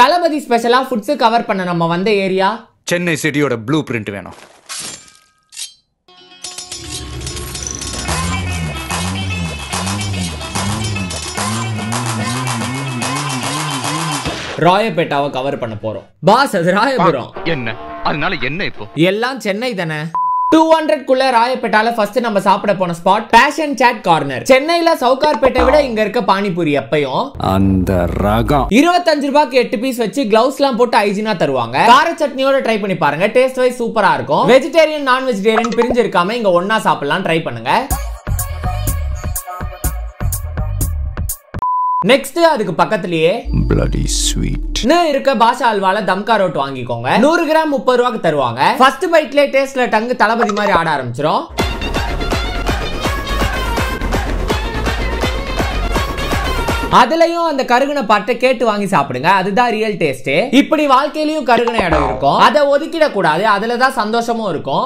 தளபதி ஸ்பெஷலா foods cover பண்ண நம்ம வந்த ஏரியா சென்னை சிட்டியோட ப்ளூ பிரிண்ட் வேணும் ராயப்பேட்டாவை கவர் பண்ண போறோம் பாஸ் அது ராயபுரம் என்ன அதனால என்ன இப்போ எல்லாம் சென்னை தானே டூ ஹண்ட்ரட் குள்ள ராயப்பேட்டால ஃபர்ஸ்ட் நம்ம சாப்பிட போன ஸ்பாட் பேஷன் சாட் கார்னர் சென்னையில சவுகார்பேட்டை விட இங்க இருக்க பானிபூரி எப்பயும் அந்த ரகம் இருபத்தஞ்சு ரூபாய்க்கு எட்டு பீஸ் வச்சு கிளவுஸ் எல்லாம் போட்டு ஹைஜீனா தருவாங்க கார சட்னியோட ட்ரை பண்ணி பாருங்க டேஸ்ட் வைஸ் சூப்பரா இருக்கும் வெஜிடேரியன் நான் வெஜிடேரியன் பிரிஞ்சு இருக்காம இங்க ஒண்ணா சாப்பிடலாம் ட்ரை பண்ணுங்க நெக்ஸ்ட் அதுக்கு பக்கத்துலயே பிளடி ஸ்வீட் இன்னும் இருக்க பாஷா அல்வால தம்கா ரோட் வாங்கிக்கோங்க நூறு கிராம் முப்பது ரூபாய்க்கு தருவாங்க ஃபர்ஸ்ட் பைட்ல டேஸ்ட்ல டங்கு தளபதி மாதிரி ஆட ஆரம்பிச்சிரும் அதுலயும் அந்த கருகுன பாட்டை கேட்டு வாங்கி சாப்பிடுங்க அதுதான் ரியல் டேஸ்ட் இப்படி வாழ்க்கையிலயும் கருகுன இடம் இருக்கும் அதை ஒதுக்கிட கூடாது அதுலதான் சந்தோஷமும் இருக்கும்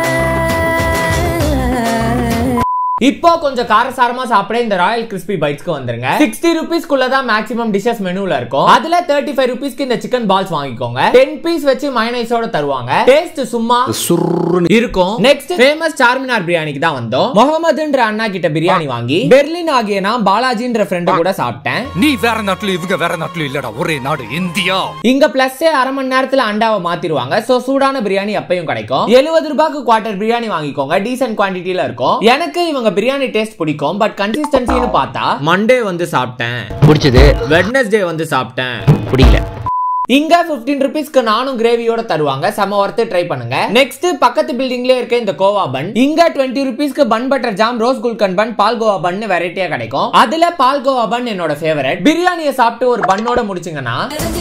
இப்போ கொஞ்சம் காரசாரமா சாப்பிட இந்த ராயல் கிறிஸ்பி பைட்ஸ்க்கு வந்துருங்க சிக்ஸ்டி ருபீஸ்க்குள்ள தான் மேக்ஸிமம் டிஷஸ் மெனுல இருக்கும் அதுல தேர்ட்டி ஃபைவ் ருபீஸ்க்கு இந்த சிக்கன் பால்ஸ் வாங்கிக்கோங்க டென் பீஸ் வச்சு மயனைஸோட தருவாங்க டேஸ்ட் சும்மா சுருன்னு இருக்கும் நெக்ஸ்ட் ஃபேமஸ் சார்மினார் பிரியாணிக்கு தான் வந்தோம் முகமதுன்ற அண்ணா கிட்ட பிரியாணி வாங்கி பெர்லின் ஆகிய நான் பாலாஜின்ற ஃப்ரெண்ட் கூட சாப்பிட்டேன் நீ வேற நாட்டுல இவங்க வேற நாட்டுல இல்லடா ஒரே நாடு இந்தியா இங்க பிளஸ் அரை மணி நேரத்துல அண்டாவை மாத்திருவாங்க சோ சூடான பிரியாணி எப்பயும் கிடைக்கும் எழுபது ரூபாய்க்கு குவார்டர் பிரியாணி வாங்கிக்கோங்க டீசென்ட் குவான்டிட்டில இருக்கும் எனக்கு இவங்க பிரியாணி டேஸ்ட் பிடிக்கும் பட் கன்சிஸ்டன்சின்னு பார்த்தா மண்டே வந்து சாப்பிட்டேன் பிடிச்சது வெட்னஸ்டே வந்து சாப்பிட்டேன் பிடிக்கல இங்க 15 ருபீஸ்க்கு நானும் கிரேவியோட தருவாங்க செம ஒர்த்து ட்ரை பண்ணுங்க நெக்ஸ்ட் பக்கத்து பில்டிங்லயே இருக்க இந்த கோவா பன் இங்க 20 ருபீஸ்க்கு பன் பட்டர் ஜாம் ரோஸ் குல்கன் பன் பால் கோவா பன் வெரைட்டியா கிடைக்கும் அதுல பால் கோவா பன் என்னோட ஃபேவரட் பிரியாணியை சாப்பிட்டு ஒரு பன்னோட முடிச்சிங்கன்னா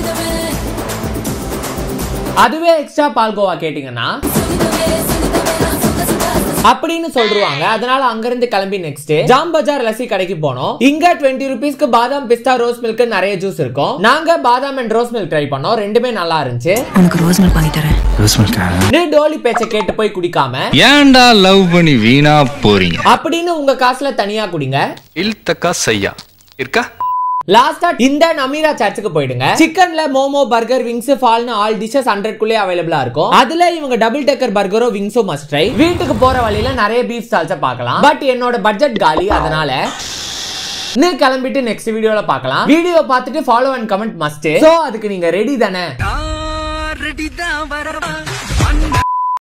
அதுவே எக்ஸ்ட்ரா பால் கோவா கேட்டீங்கன்னா அப்படின்னு சொல்றாங்க அதனால அங்கிருந்து கிளம்பி நெக்ஸ்ட் ஜாம் பஜார் லஸ்ஸி கடைக்கு போனோம் இங்க 20 ருபீஸ்க்கு பாதாம் பிஸ்தா ரோஸ் மில்க் நிறைய ஜூஸ் இருக்கும் நாங்க பாதாம் அண்ட் ரோஸ் மில்க் ட்ரை பண்ணோம் ரெண்டுமே நல்லா இருந்துச்சு உனக்கு ரோஸ் மில்க் வாங்கி தரேன் நீ டோலி பேச்ச கேட்டு போய் குடிக்காம ஏன்டா லவ் பண்ணி வீணா போறீங்க அப்படின்னு உங்க காசுல தனியா குடிங்க இல்தக்கா சையா இருக்கா லாஸ்டா இந்த நமீரா சர்ச்சுக்கு போயிடுங்க சிக்கன்ல மோமோ பர்கர் விங்ஸ் ஃபால்னு ஆல் டிஷஸ் ஹண்ட்ரட் குள்ளே அவைலபிளா இருக்கும் அதுல இவங்க டபுள் டெக்கர் பர்கரோ விங்ஸோ மஸ்ட் ட்ரை வீட்டுக்கு போற வழியில நிறைய பீஃப் சால்ஸ பார்க்கலாம் பட் என்னோட பட்ஜெட் காலி அதனால நீ கிளம்பிட்டு நெக்ஸ்ட் வீடியோல பார்க்கலாம் வீடியோ பார்த்துட்டு follow and comment must so அதுக்கு நீங்க ரெடி தானே ரெடி தான் வரவா